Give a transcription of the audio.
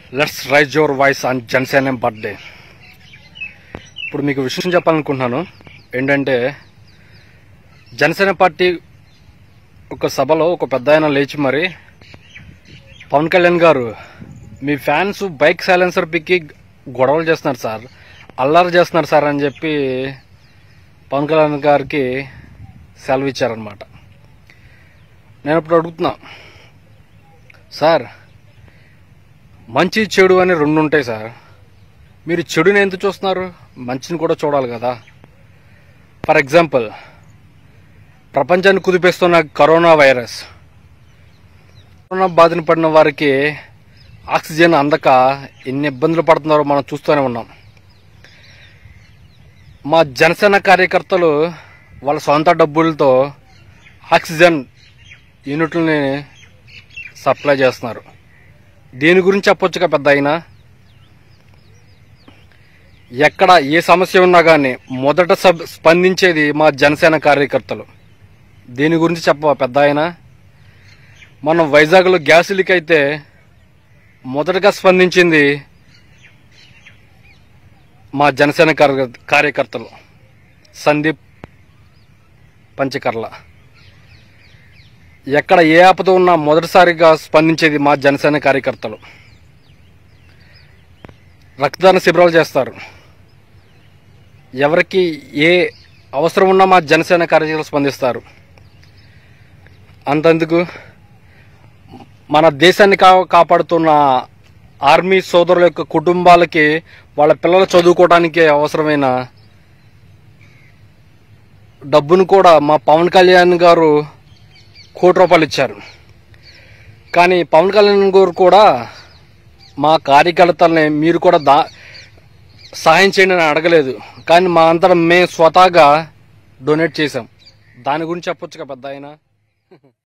let's raise your voice on Janasena birthday ఇప్పుడు మీకు విషయం చెప్పాలనుకుంటున్నాను ఏంటంటే జనసేన పార్టీ ఒక సభలో ఒక పెద్ద ఆయన లేచి మరి పవన్ కళ్యాణ్ గారు మీ ఫ్యాన్స్ బైక్ సైలెన్సర్ పిక్కి గొడవలు చేస్తున్నారు సార్ అల్లరి చేస్తున్నారు సార్ అని చెప్పి పవన్ కళ్యాణ్ గారికి సెలవు ఇచ్చారనమాట నేను ఇప్పుడు అడుగుతున్నా సార్ మంచి చెడు అని రెండు ఉంటాయి సార్ మీరు చెడుని ఎందుకు చూస్తున్నారు మంచిని కూడా చూడాలి కదా ఫర్ ఎగ్జాంపుల్ ప్రపంచాన్ని కుదిపేస్తున్న కరోనా వైరస్ కరోనా బాధిన పడిన వారికి ఆక్సిజన్ అందక ఎన్ని ఇబ్బందులు పడుతున్నారో మనం చూస్తూనే ఉన్నాం మా జనసేన కార్యకర్తలు వాళ్ళ సొంత డబ్బులతో ఆక్సిజన్ యూనిట్లని సప్లై చేస్తున్నారు దీని గురించి చెప్పొచ్చుగా పెద్ద అయినా ఎక్కడ ఏ సమస్య ఉన్నా కానీ మొదట సబ్ స్పందించేది మా జనసేన కార్యకర్తలు దీని గురించి చెప్పవా పెద్ద ఆయన మనం వైజాగ్లో గ్యాస్ లీక్ అయితే మొదటగా స్పందించింది మా జనసేన కార్య- కార్యకర్తలు సందీప్ పంచకర్ల ఎక్కడ ఏ ఆపద ఉన్నా మొదటిసారిగా స్పందించేది మా జనసేన కార్యకర్తలు రక్తదాన శిబిరాలు చేస్తారు ఎవరికి ఏ అవసరం ఉన్నా మా జనసేన కార్యకర్తలు స్పందిస్తారు అంతెందుకు మన దేశాన్ని కా కాపాడుతున్న ఆర్మీ సోదరుల యొక్క కుటుంబాలకి వాళ్ళ పిల్లలు చదువుకోవడానికి అవసరమైన డబ్బును కూడా మా పవన్ కళ్యాణ్ గారు కోటి రూపాయలు ఇచ్చారు కానీ పవన్ కళ్యాణ్ గారు కూడా మా కార్యకర్తల్ని మీరు కూడా దా సహాయం చేయండి అని అడగలేదు కానీ మా అంతటా మేము స్వతహాగా డొనేట్ చేసాం దాని గురించి చెప్పొచ్చుగా పెద్ద ఆయన